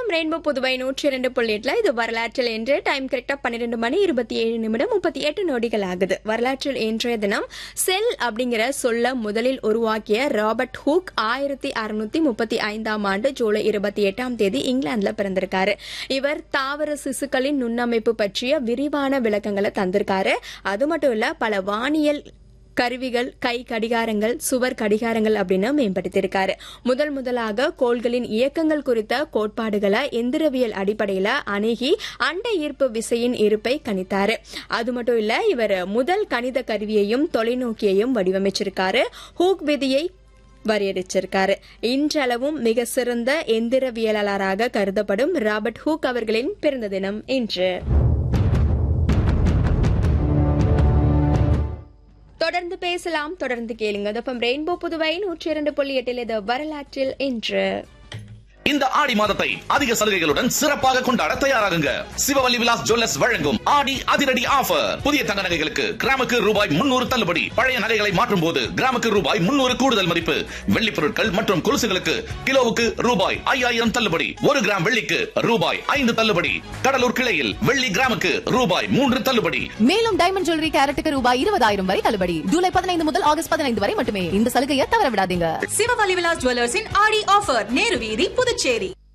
FM rainbow Puduvai நூற்றி இரண்டு புள்ளி எட்டுல இது வரலாற்றில் என்று டைம் கரெக்டா பன்னிரெண்டு மணி இருபத்தி ஏழு நிமிடம் முப்பத்தி எட்டு நொடிகள் ஆகுது வரலாற்றில் இன்றைய தினம் செல் அப்படிங்கிற சொல்ல முதலில் உருவாக்கிய ராபர்ட் ஹூக் ஆயிரத்தி அறுநூத்தி முப்பத்தி ஐந்தாம் ஆண்டு ஜூலை இருபத்தி எட்டாம் தேதி இங்கிலாந்துல பிறந்திருக்காரு இவர் தாவர சிசுக்களின் நுண்ணமைப்பு பற்றிய விரிவான விளக்கங்களை தந்திருக்காரு அது மட்டும் இல்ல பல வானியல் கருவிகள் கை கடிகாரங்கள் சுவர் கடிகாரங்கள் அப்படின்னு மேம்படுத்தியிருக்காரு முதல் முதலாக கோள்களின் இயக்கங்கள் குறித்த கோட்பாடுகளை எந்திரவியல் அடிப்படையில அணுகி அண்ட ஈர்ப்பு விசையின் இருப்பை கணித்தாரு அது மட்டும் இல்ல இவர் முதல் கணித கருவியையும் தொலைநோக்கியையும் வடிவமைச்சிருக்காரு ஹூக் விதியை வரையறுச்சிருக்காரு இன்றளவும் மிக சிறந்த எந்திரவியலாளராக கருதப்படும் ராபர்ட் ஹூக் அவர்களின் பிறந்த தினம் இன்று தொடர்ந்து பேசலாம் தொடர்ந்து கேளுங்க தப்பம் ரெயின்போ புதுவை நூற்றி இரண்டு புள்ளி எட்டில் இது வரலாற்றில் இன்று இந்த ஆடி மாதத்தை அதிக சலுகைகளுடன் சிறப்பாக கொண்டாட தயாராகுங்க சிவவல்லி விலாஸ் ஜுவல்லர்ஸ் வழங்கும் ஆடி அதிரடி ஆஃபர் புதிய தங்க நகைகளுக்கு கிராமுக்கு ரூபாய் முன்னூறு தள்ளுபடி பழைய நகைகளை மாற்றும் போது கிராமுக்கு ரூபாய் முன்னூறு கூடுதல் மதிப்பு வெள்ளி பொருட்கள் மற்றும் கொலுசுகளுக்கு கிலோவுக்கு ரூபாய் ஐயாயிரம் தள்ளுபடி ஒரு கிராம் வெள்ளிக்கு ரூபாய் ஐந்து தள்ளுபடி கடலூர் கிளையில் வெள்ளி கிராமுக்கு ரூபாய் மூன்று தள்ளுபடி மேலும் டைமண்ட் ஜுவல்லரி கேரட்டுக்கு ரூபாய் இருபதாயிரம் வரை தள்ளுபடி ஜூலை பதினைந்து முதல் ஆகஸ்ட் பதினைந்து வரை மட்டுமே இந்த சலுகையை தவற விடாதீங்க சிவவலி விலாஸ் ஜுவல்லர்ஸின் ஆடி ஆஃபர் நேரு வீதி புதுச்சேரி